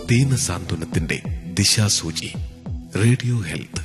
ദീന സാന്ത്വനത്തിന്റെ ദിശാസൂചി radio health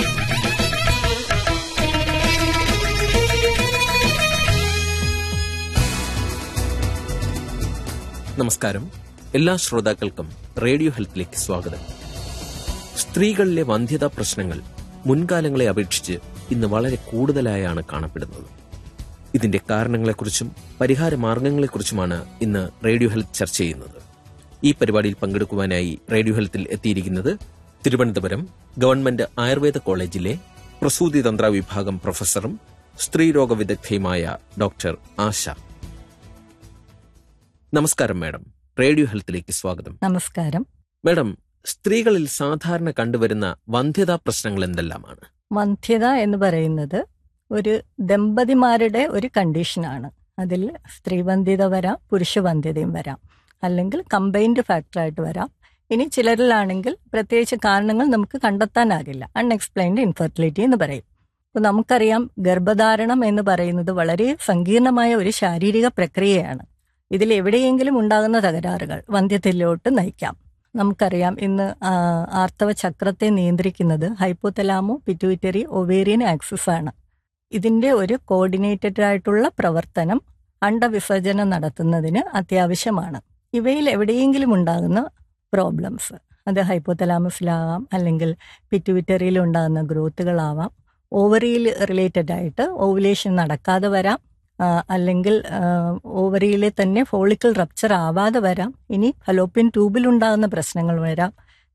നമസ്കാരം എല്ലാ ശ്രോതാക്കൾക്കും റേഡിയോ ഹെൽത്തിലേക്ക് സ്വാഗതം സ്ത്രീകളിലെ വന്ധ്യതാ പ്രശ്നങ്ങൾ മുൻകാലങ്ങളെ അപേക്ഷിച്ച് ഇന്ന് വളരെ കൂടുതലായാണ് കാണപ്പെടുന്നത് ഇതിന്റെ കാരണങ്ങളെക്കുറിച്ചും പരിഹാര മാർഗങ്ങളെക്കുറിച്ചുമാണ് ഇന്ന് റേഡിയോ ഹെൽത്ത് ചർച്ച ചെയ്യുന്നത് ഈ പരിപാടിയിൽ പങ്കെടുക്കുവാനായി റേഡിയോ ഹെൽത്തിൽ എത്തിയിരിക്കുന്നത് തിരുവനന്തപുരം ഗവൺമെന്റ് ആയുർവേദ കോളേജിലെ പ്രസൂതി തന്ത്ര വിഭാഗം പ്രൊഫസറും സ്ത്രീരോഗ വിദഗ്ധയുമായ ഡോക്ടർ ആശ നമസ്കാരം മാഡം റേഡിയോ ഹെൽത്തിലേക്ക് സ്വാഗതം നമസ്കാരം മാഡം സ്ത്രീകളിൽ സാധാരണ കണ്ടുവരുന്ന വന്ധ്യതാ പ്രശ്നങ്ങൾ എന്തെല്ലാമാണ് വന്ധ്യത എന്ന് പറയുന്നത് ഒരു ദമ്പതിമാരുടെ ഒരു കണ്ടീഷനാണ് അതിൽ സ്ത്രീവന്ധ്യത വരാം പുരുഷവന്ധ്യതയും വരാം അല്ലെങ്കിൽ കമ്പൈൻഡ് ഫാക്ടറായിട്ട് വരാം ഇനി ചിലരിലാണെങ്കിൽ പ്രത്യേകിച്ച് കാരണങ്ങൾ നമുക്ക് കണ്ടെത്താനാകില്ല അൺഎക്സ്പ്ലെയിൻഡ് ഇൻഫെർട്ടിലിറ്റി എന്ന് പറയും അപ്പോൾ നമുക്കറിയാം ഗർഭധാരണം എന്ന് പറയുന്നത് വളരെ സങ്കീർണമായ ഒരു ശാരീരിക പ്രക്രിയയാണ് ഇതിൽ എവിടെയെങ്കിലും ഉണ്ടാകുന്ന തകരാറുകൾ വന്ധ്യത്തിലോട്ട് നയിക്കാം നമുക്കറിയാം ഇന്ന് ആ, ആർത്തവ ചക്രത്തെ നിയന്ത്രിക്കുന്നത് ഹൈപ്പോതലാമോ പിറ്റ്യൂറ്ററി ഒവേറിയൻ ആക്സിസ് ആണ് ഇതിന്റെ ഒരു കോർഡിനേറ്റഡ് ആയിട്ടുള്ള പ്രവർത്തനം അണ്ടവിസർജനം നടത്തുന്നതിന് അത്യാവശ്യമാണ് ഇവയിൽ എവിടെയെങ്കിലും ഉണ്ടാകുന്ന പ്രോബ്ലംസ് അത് ഹൈപ്പോതലാമസിലാവാം അല്ലെങ്കിൽ പിറ്റ്യൂറ്ററിയിൽ ഉണ്ടാകുന്ന ഗ്രോത്തുകളാവാം ഓവറിയിൽ റിലേറ്റഡ് ആയിട്ട് ഓവുലേഷൻ നടക്കാതെ വരാം ആ, അല്ലെങ്കിൽ ഓവറിയിലെ തന്നെ ഫോളിക്കിൾ റപ്ചർ ആവാതെ വരാം ഇനി ഫലോപ്പിൻ ട്യൂബിൽ ഉണ്ടാകുന്ന പ്രശ്നങ്ങൾ വരാം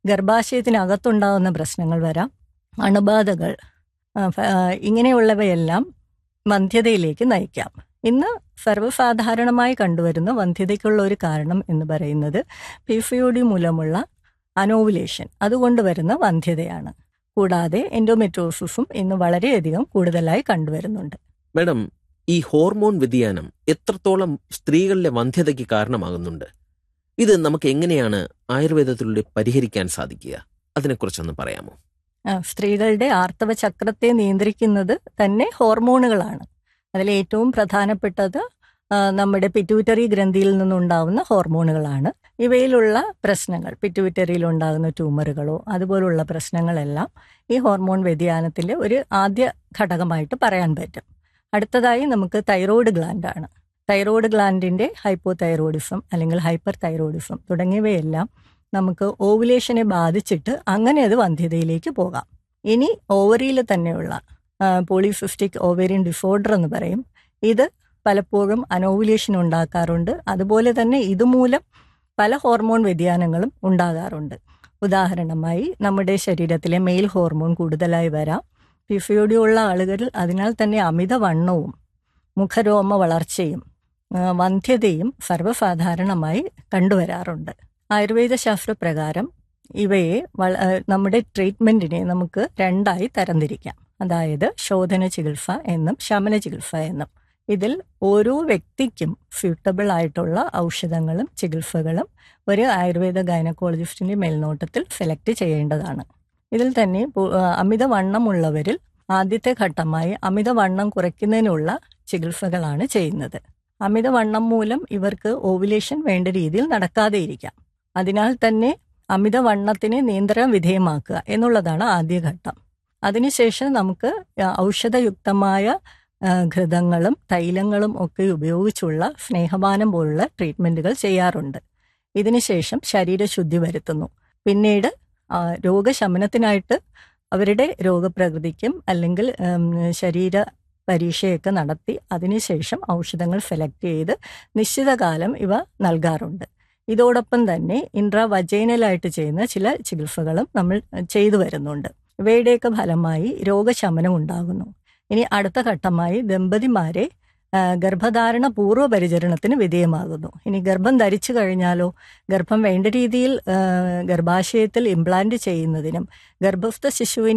ഗർഭാശയത്തിനകത്തുണ്ടാകുന്ന പ്രശ്നങ്ങൾ വരാം അണുബാധകൾ ആ, ഫ- ആ, ഇങ്ങനെയുള്ളവയെല്ലാം വന്ധ്യതയിലേക്ക് നയിക്കാം ഇന്ന് സർവ്വസാധാരണമായി കണ്ടുവരുന്ന വന്ധ്യതയ്ക്കുള്ള ഒരു കാരണം എന്ന് പറയുന്നത് പി സി ഒ ഡി മൂലമുള്ള അനോവുലേഷൻ അതുകൊണ്ട് വരുന്ന വന്ധ്യതയാണ് കൂടാതെ എൻഡോമെട്രോസിസും ഇന്ന് വളരെയധികം കൂടുതലായി കണ്ടുവരുന്നുണ്ട് മാഡം ഈ ഹോർമോൺ വ്യതിയാനം എത്രത്തോളം സ്ത്രീകളിലെ വന്ധ്യതയ്ക്ക് കാരണമാകുന്നുണ്ട് ഇത് നമുക്ക് എങ്ങനെയാണ് ആയുർവേദത്തിലൂടെ പരിഹരിക്കാൻ സാധിക്കുക അതിനെക്കുറിച്ചൊന്ന് പറയാമോ ആ, സ്ത്രീകളുടെ ആർത്തവ ചക്രത്തെ നിയന്ത്രിക്കുന്നത് തന്നെ ഹോർമോണുകളാണ് അതിൽ ഏറ്റവും പ്രധാനപ്പെട്ടത് ആ, നമ്മുടെ പിറ്റ്യൂറ്ററി ഗ്രന്ഥിയിൽ നിന്നുണ്ടാവുന്ന ഹോർമോണുകളാണ് ഇവയിലുള്ള പ്രശ്നങ്ങൾ പിറ്റ്യൂറ്ററിയിൽ ഉണ്ടാകുന്ന ട്യൂമറുകളോ അതുപോലുള്ള പ്രശ്നങ്ങളെല്ലാം ഈ ഹോർമോൺ വ്യതിയാനത്തിലെ ഒരു ആദ്യ ഘടകമായിട്ട് പറയാൻ പറ്റും അടുത്തതായി നമുക്ക് തൈറോയ്ഡ് ഗ്ലാൻഡാണ് തൈറോയ്ഡ് ഗ്ലാൻഡിന്റെ ഹൈപ്പോ തൈറോയിഡിസം അല്ലെങ്കിൽ ഹൈപ്പർ തൈറോയിഡിസം തുടങ്ങിയവയെല്ലാം നമുക്ക് ഓവുലേഷനെ ബാധിച്ചിട്ട് അങ്ങനെ അത് വന്ധ്യതയിലേക്ക് പോകാം ഇനി ഓവറിയിൽ തന്നെയുള്ള പോളിസിസ്റ്റിക് ഓവേറിയൻ ഡിസോർഡർ എന്ന് പറയും ഇത് പലപ്പോഴും അനോവുലേഷൻ ഉണ്ടാക്കാറുണ്ട് അതുപോലെ തന്നെ ഇതുമൂലം പല ഹോർമോൺ വ്യതിയാനങ്ങളും ഉണ്ടാകാറുണ്ട് ഉദാഹരണമായി നമ്മുടെ ശരീരത്തിലെ മെയിൽ ഹോർമോൺ കൂടുതലായി വരാം പിസിയോഡി ഉള്ള ആളുകളിൽ അതിനാൽ തന്നെ അമിതവണ്ണവും മുഖരോമ വളർച്ചയും ആ, വന്ധ്യതയും സർവ്വസാധാരണമായി കണ്ടുവരാറുണ്ട് ആയുർവേദ ശാസ്ത്രപ്രകാരം ഇവയെ വള- ആ, നമ്മുടെ ട്രീറ്റ്മെന്റിനെ നമുക്ക് രണ്ടായി തരംതിരിക്കാം അതായത് ശോധന ചികിത്സ എന്നും ശമന ചികിത്സ എന്നും ഇതിൽ ഓരോ വ്യക്തിക്കും സ്യൂട്ടബിൾ ആയിട്ടുള്ള ഔഷധങ്ങളും ചികിത്സകളും ഒരു ആയുർവേദ ഗൈനക്കോളജിസ്റ്റിന്റെ മേൽനോട്ടത്തിൽ സെലക്ട് ചെയ്യേണ്ടതാണ് ഇതിൽ തന്നെ പു- ആ, അമിതവണ്ണമുള്ളവരിൽ ആദ്യത്തെ ഘട്ടമായി അമിതവണ്ണം കുറയ്ക്കുന്നതിനുള്ള ചികിത്സകളാണ് ചെയ്യുന്നത് അമിതവണ്ണം മൂലം ഇവർക്ക് ഓവുലേഷൻ വേണ്ട രീതിയിൽ നടക്കാതെ ഇരിക്കാം അതിനാൽ തന്നെ അമിതവണ്ണത്തിനെ നിയന്ത്രണ വിധേയമാക്കുക എന്നുള്ളതാണ് ആദ്യഘട്ടം അതിനുശേഷം നമുക്ക് ആ, ഔഷധയുക്തമായ ആ, ഘൃതങ്ങളും തൈലങ്ങളും ഒക്കെ ഉപയോഗിച്ചുള്ള സ്നേഹപാനം പോലുള്ള ട്രീറ്റ്മെന്റുകൾ ചെയ്യാറുണ്ട് ഇതിനുശേഷം ശരീരശുദ്ധി വരുത്തുന്നു പിന്നീട് ആ, രോഗശമനത്തിനായിട്ട് അവരുടെ രോഗപ്രകൃതിക്കും അല്ലെങ്കിൽ ഉം, ശരീര പരീക്ഷയൊക്കെ നടത്തി അതിനുശേഷം ഔഷധങ്ങൾ സെലക്ട് ചെയ്ത് നിശ്ചിത കാലം ഇവ നൽകാറുണ്ട് ഇതോടൊപ്പം തന്നെ ഇൻട്രാവജൈനലായിട്ട് ചെയ്യുന്ന ചില ചികിത്സകളും നമ്മൾ ചെയ്തു വരുന്നുണ്ട് ഇവയുടെയൊക്കെ ഫലമായി രോഗശമനം ഉണ്ടാകുന്നു ഇനി അടുത്ത ഘട്ടമായി ദമ്പതിമാരെ ആ, ഗർഭധാരണ പൂർവ്വ പരിചരണത്തിന് വിധേയമാകുന്നു ഇനി ഗർഭം ധരിച്ചു കഴിഞ്ഞാലോ ഗർഭം വേണ്ട രീതിയിൽ ആ, ഗർഭാശയത്തിൽ ഇംപ്ലാന്റ് ചെയ്യുന്നതിനും ഗർഭസ്ഥ ശിശുവിന്